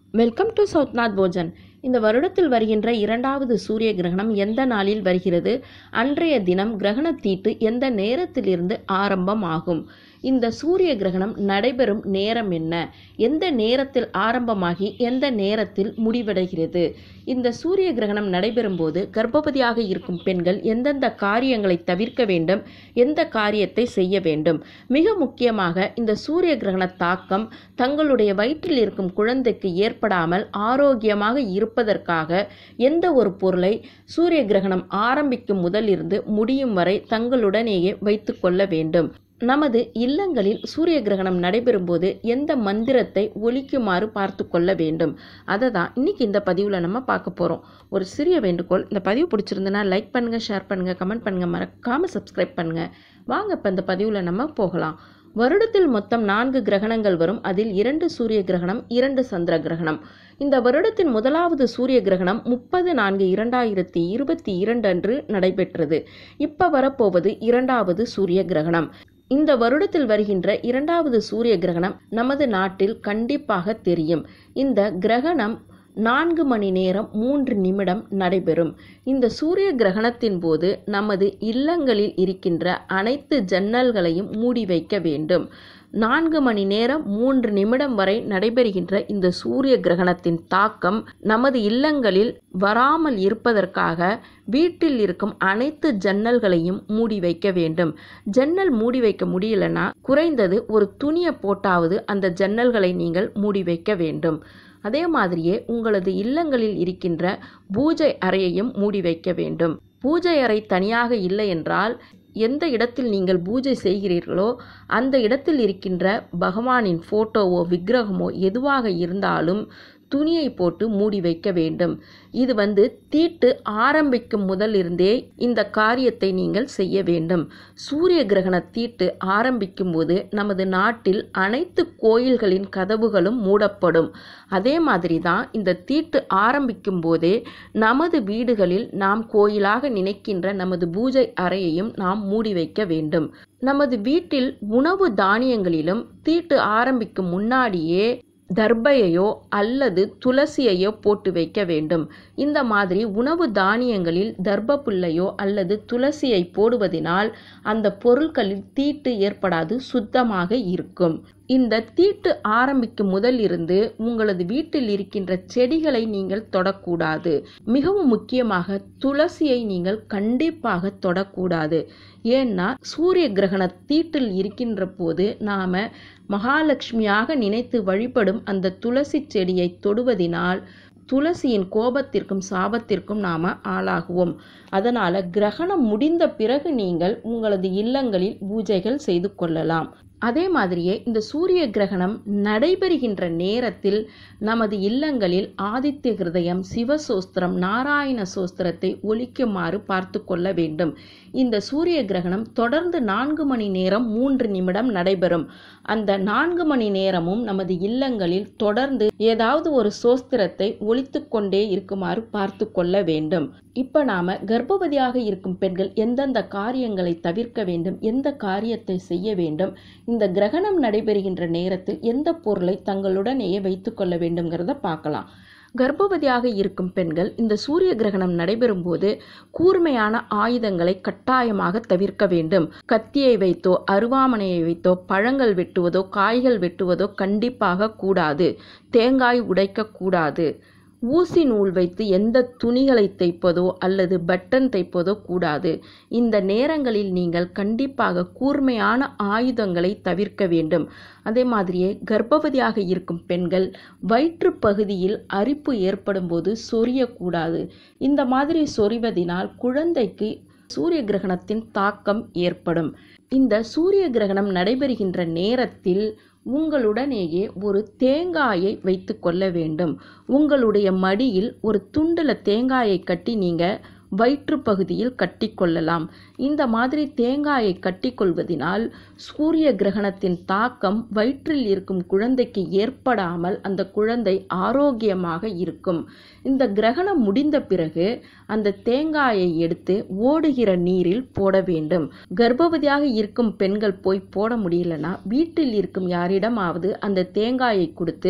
welcome to சவுத்நாத் Bhojan இந்த வருடத்தில் வருகின்ற இரண்டாவது சூரிய கிரகணம் எந்த நாளில் வருகிறது அன்றைய தினம் கிரகண தீட்டு எந்த நேரத்திலிருந்து ஆரம்பம் ஆகும் இந்த சூரிய கிரகணம் நடைபெறும் நேரம் என்ன எந்த நேரத்தில் ஆரம்பமாகி எந்த நேரத்தில் முடிவடைகிறது இந்த சூரிய கிரகணம் நடைபெறும் போது கர்ப்பவதியாக இருக்கும் பெண்கள் எந்தெந்த காரியங்களை தவிர்க்க வேண்டும் எந்த காரியத்தை செய்ய வேண்டும் மிக முக்கியமாக இந்த சூரிய கிரகண தாக்கம் தங்களுடைய வயிற்றில் இருக்கும் குழந்தைக்கு ஏற்படாமல் ஆரோக்கியமாக இருப்பதற்காக எந்த ஒரு பொருளை சூரிய கிரகணம் ஆரம்பிக்கும் முதலிருந்து முடியும் வரை தங்களுடனேயே வைத்து கொள்ள வேண்டும் நமது இல்லங்களில் சூரிய கிரகணம் நடைபெறும் போது எந்த மந்திரத்தை ஒலிக்குமாறு பார்த்து கொள்ள வேண்டும் அதை தான் இன்னைக்கு இந்த பதிவில் நம்ம பார்க்க போகிறோம் ஒரு சிறிய வேண்டுகோள் இந்த பதிவு பிடிச்சிருந்துன்னா லைக் பண்ணுங்கள் ஷேர் பண்ணுங்கள் கமெண்ட் பண்ணுங்கள் மறக்காமல் சப்ஸ்கிரைப் பண்ணுங்கள் வாங்க இப்போ இந்த பதிவில் நம்ம போகலாம் வருடத்தில் மொத்தம் நான்கு கிரகணங்கள் வரும் அதில் இரண்டு சூரிய கிரகணம் இரண்டு சந்திர கிரகணம் இந்த வருடத்தின் முதலாவது சூரிய கிரகணம் முப்பது நான்கு இரண்டாயிரத்தி இருபத்தி இரண்டு அன்று நடைபெற்றது இப்போ வரப்போவது இரண்டாவது சூரிய கிரகணம் இந்த வருடத்தில் வருகின்ற இரண்டாவது சூரிய கிரகணம் நமது நாட்டில் கண்டிப்பாக தெரியும் இந்த கிரகணம் நான்கு மணி நேரம் மூன்று நிமிடம் நடைபெறும் இந்த சூரிய கிரகணத்தின் போது நமது இல்லங்களில் இருக்கின்ற அனைத்து ஜன்னல்களையும் மூடி வைக்க வேண்டும் நான்கு மணி நேரம் மூன்று நிமிடம் வரை நடைபெறுகின்ற இந்த சூரிய கிரகணத்தின் தாக்கம் நமது இல்லங்களில் வராமல் இருப்பதற்காக வீட்டில் இருக்கும் அனைத்து ஜன்னல்களையும் மூடி வைக்க வேண்டும் ஜன்னல் மூடி வைக்க முடியலன்னா குறைந்தது ஒரு துணியை போட்டாவது அந்த ஜன்னல்களை நீங்கள் மூடி வைக்க வேண்டும் அதே மாதிரியே உங்களது இல்லங்களில் இருக்கின்ற பூஜை அறையையும் மூடி வைக்க வேண்டும் பூஜை அறை தனியாக இல்லை என்றால் எந்த இடத்தில் நீங்கள் பூஜை செய்கிறீர்களோ அந்த இடத்தில் இருக்கின்ற பகவானின் ஃபோட்டோவோ விக்கிரகமோ எதுவாக இருந்தாலும் துணியை போட்டு மூடி வைக்க வேண்டும் இது வந்து தீட்டு ஆரம்பிக்கும் முதலிருந்தே இந்த காரியத்தை நீங்கள் செய்ய வேண்டும் சூரிய கிரகண தீட்டு ஆரம்பிக்கும் போது நமது நாட்டில் அனைத்து கோயில்களின் கதவுகளும் மூடப்படும் அதே மாதிரி தான் இந்த தீட்டு ஆரம்பிக்கும் போதே நமது வீடுகளில் நாம் கோயிலாக நினைக்கின்ற நமது பூஜை அறையையும் நாம் மூடி வைக்க வேண்டும் நமது வீட்டில் உணவு தானியங்களிலும் தீட்டு ஆரம்பிக்கும் முன்னாடியே தர்பையையோ அல்லது துளசியையோ போட்டு வைக்க வேண்டும் இந்த மாதிரி உணவு தானியங்களில் தர்ப புல்லையோ அல்லது துளசியை போடுவதனால் அந்த பொருட்களில் தீட்டு ஏற்படாது சுத்தமாக இருக்கும் இந்த தீட்டு ஆரம்பிக்கும் முதல் இருந்து உங்களது வீட்டில் இருக்கின்ற செடிகளை நீங்கள் தொடக்கூடாது மிகவும் முக்கியமாக துளசியை நீங்கள் கண்டிப்பாக தொடக்கூடாது ஏன்னா சூரிய கிரகண தீட்டில் இருக்கின்ற போது நாம மகாலட்சுமியாக நினைத்து வழிபடும் அந்த துளசி செடியை தொடுவதினால் துளசியின் கோபத்திற்கும் சாபத்திற்கும் நாம ஆளாகுவோம் அதனால கிரகணம் முடிந்த பிறகு நீங்கள் உங்களது இல்லங்களில் பூஜைகள் செய்து கொள்ளலாம் அதே மாதிரியே இந்த சூரிய கிரகணம் நடைபெறுகின்ற நேரத்தில் நமது இல்லங்களில் ஆதித்ய ஹிருதயம் சிவசோஸ்திரம் நாராயண சோஸ்திரத்தை ஒழிக்குமாறு பார்த்து கொள்ள வேண்டும் இந்த சூரிய கிரகணம் தொடர்ந்து நான்கு மணி நேரம் மூன்று நிமிடம் நடைபெறும் அந்த நான்கு மணி நேரமும் நமது இல்லங்களில் தொடர்ந்து ஏதாவது ஒரு சோஸ்திரத்தை ஒழித்து கொண்டே இருக்குமாறு பார்த்து கொள்ள வேண்டும் இப்ப நாம கர்ப்பவதியாக இருக்கும் பெண்கள் எந்தெந்த காரியங்களை தவிர்க்க வேண்டும் எந்த காரியத்தை செய்ய வேண்டும் இந்த கிரகணம் நடைபெறுகின்ற நேரத்தில் எந்த பொருளை தங்களுடனேயே வைத்துக் கொள்ள வேண்டும்ங்கிறத பார்க்கலாம் கர்ப்பவதியாக இருக்கும் பெண்கள் இந்த சூரிய கிரகணம் நடைபெறும் போது கூர்மையான ஆயுதங்களை கட்டாயமாக தவிர்க்க வேண்டும் கத்தியை வைத்தோ அருவாமனையை வைத்தோ பழங்கள் வெட்டுவதோ காய்கள் வெட்டுவதோ கண்டிப்பாக கூடாது தேங்காய் உடைக்க கூடாது ஊசி நூல் வைத்து எந்த துணிகளை தைப்பதோ அல்லது பட்டன் தைப்பதோ கூடாது இந்த நேரங்களில் நீங்கள் கண்டிப்பாக கூர்மையான ஆயுதங்களை தவிர்க்க வேண்டும் அதே மாதிரியே கர்ப்பவதியாக இருக்கும் பெண்கள் வயிற்று பகுதியில் அரிப்பு ஏற்படும் போது சொரியக்கூடாது இந்த மாதிரி சொறிவதினால் குழந்தைக்கு சூரிய கிரகணத்தின் தாக்கம் ஏற்படும் இந்த சூரிய கிரகணம் நடைபெறுகின்ற நேரத்தில் உங்களுடனேயே ஒரு தேங்காயை வைத்து கொள்ள வேண்டும் உங்களுடைய மடியில் ஒரு துண்டில் தேங்காயை கட்டி நீங்கள் வயிற்று பகுதியில் கட்டிக்கொள்ளலாம் இந்த மாதிரி தேங்காயை கட்டிக்கொள்வதினால் சூரிய கிரகணத்தின் தாக்கம் வயிற்றில் இருக்கும் குழந்தைக்கு ஏற்படாமல் அந்த குழந்தை ஆரோக்கியமாக இருக்கும் இந்த கிரகணம் முடிந்த பிறகு அந்த தேங்காயை எடுத்து ஓடுகிற நீரில் போட வேண்டும் கர்ப்பவதியாக இருக்கும் பெண்கள் போய் போட முடியலன்னா வீட்டில் இருக்கும் யாரிடமாவது அந்த தேங்காயை கொடுத்து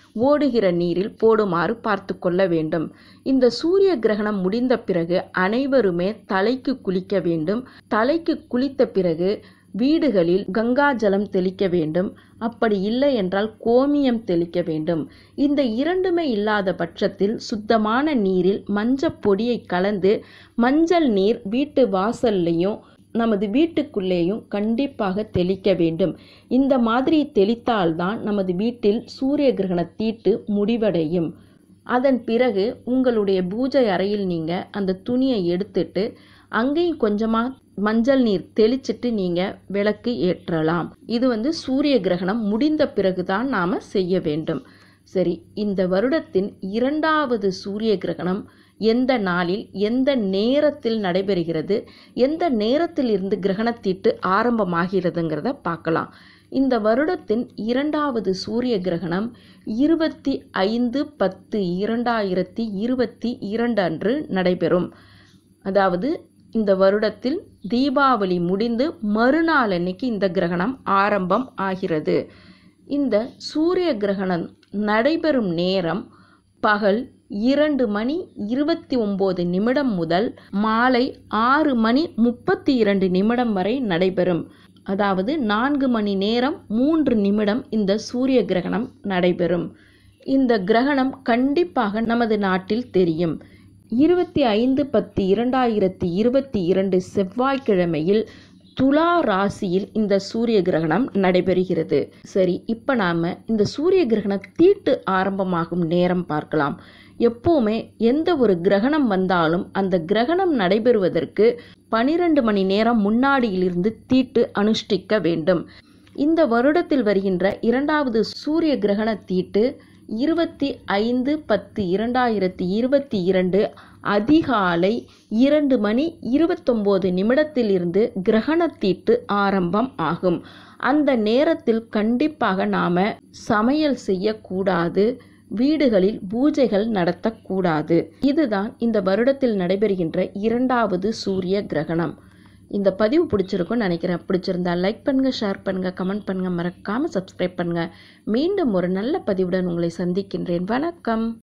ஓடுகிற நீரில் போடுமாறு பார்த்து கொள்ள வேண்டும் இந்த சூரிய கிரகணம் முடிந்த பிறகு அனைவருமே தலைக்கு குளிக்க வேண்டும் தலைக்கு குளித்த பிறகு வீடுகளில் கங்கா ஜலம் தெளிக்க வேண்டும் அப்படி இல்லை என்றால் கோமியம் தெளிக்க வேண்டும் இந்த இரண்டுமே இல்லாத பட்சத்தில் சுத்தமான நீரில் மஞ்சள் பொடியை கலந்து மஞ்சள் நீர் வீட்டு வாசல்லையும் நமது வீட்டுக்குள்ளேயும் கண்டிப்பாக தெளிக்க வேண்டும் இந்த மாதிரி தெளித்தால்தான் நமது வீட்டில் சூரிய கிரகண தீட்டு முடிவடையும் அதன் பிறகு உங்களுடைய பூஜை அறையில் நீங்கள் அந்த துணியை எடுத்துட்டு அங்கேயும் கொஞ்சமாக மஞ்சள் நீர் தெளிச்சிட்டு நீங்கள் விளக்கு ஏற்றலாம் இது வந்து சூரிய கிரகணம் முடிந்த பிறகுதான் நாம் செய்ய வேண்டும் சரி இந்த வருடத்தின் இரண்டாவது சூரிய கிரகணம் எந்த நாளில் எந்த நேரத்தில் நடைபெறுகிறது எந்த நேரத்தில் இருந்து கிரகணத்தீட்டு ஆரம்பமாகிறதுங்கிறத பார்க்கலாம் இந்த வருடத்தின் இரண்டாவது சூரிய கிரகணம் இருபத்தி ஐந்து பத்து இரண்டாயிரத்தி இருபத்தி இரண்டு அன்று நடைபெறும் அதாவது இந்த வருடத்தில் தீபாவளி முடிந்து மறுநாள் அன்னைக்கு இந்த கிரகணம் ஆரம்பம் ஆகிறது இந்த சூரிய கிரகணம் நடைபெறும் நேரம் பகல் இரண்டு மணி இருபத்தி ஒம்பது நிமிடம் முதல் மாலை ஆறு மணி முப்பத்தி இரண்டு நிமிடம் வரை நடைபெறும் அதாவது நான்கு மணி நேரம் மூன்று நிமிடம் இந்த சூரிய கிரகணம் நடைபெறும் இந்த கிரகணம் கண்டிப்பாக நமது நாட்டில் தெரியும் இருபத்தி ஐந்து பத்து இரண்டாயிரத்தி இருபத்தி இரண்டு செவ்வாய்க்கிழமையில் துலா ராசியில் இந்த சூரிய கிரகணம் நடைபெறுகிறது சரி இப்போ நாம் இந்த சூரிய கிரகண தீட்டு ஆரம்பமாகும் நேரம் பார்க்கலாம் எப்போவுமே எந்த ஒரு கிரகணம் வந்தாலும் அந்த கிரகணம் நடைபெறுவதற்கு பனிரெண்டு மணி நேரம் முன்னாடியிலிருந்து தீட்டு அனுஷ்டிக்க வேண்டும் இந்த வருடத்தில் வருகின்ற இரண்டாவது சூரிய கிரகண தீட்டு இருபத்தி ஐந்து பத்து இரண்டாயிரத்தி இருபத்தி இரண்டு அதிகாலை இரண்டு மணி இருபத்தொம்போது நிமிடத்திலிருந்து கிரகணத்தீட்டு ஆரம்பம் ஆகும் அந்த நேரத்தில் கண்டிப்பாக நாம் சமையல் செய்யக்கூடாது வீடுகளில் பூஜைகள் நடத்தக்கூடாது இதுதான் இந்த வருடத்தில் நடைபெறுகின்ற இரண்டாவது சூரிய கிரகணம் இந்த பதிவு பிடிச்சிருக்கும்னு நினைக்கிறேன் பிடிச்சிருந்தா லைக் பண்ணுங்கள் ஷேர் பண்ணுங்கள் கமெண்ட் பண்ணுங்கள் மறக்காமல் சப்ஸ்கிரைப் பண்ணுங்கள் மீண்டும் ஒரு நல்ல பதிவுடன் உங்களை சந்திக்கின்றேன் வணக்கம்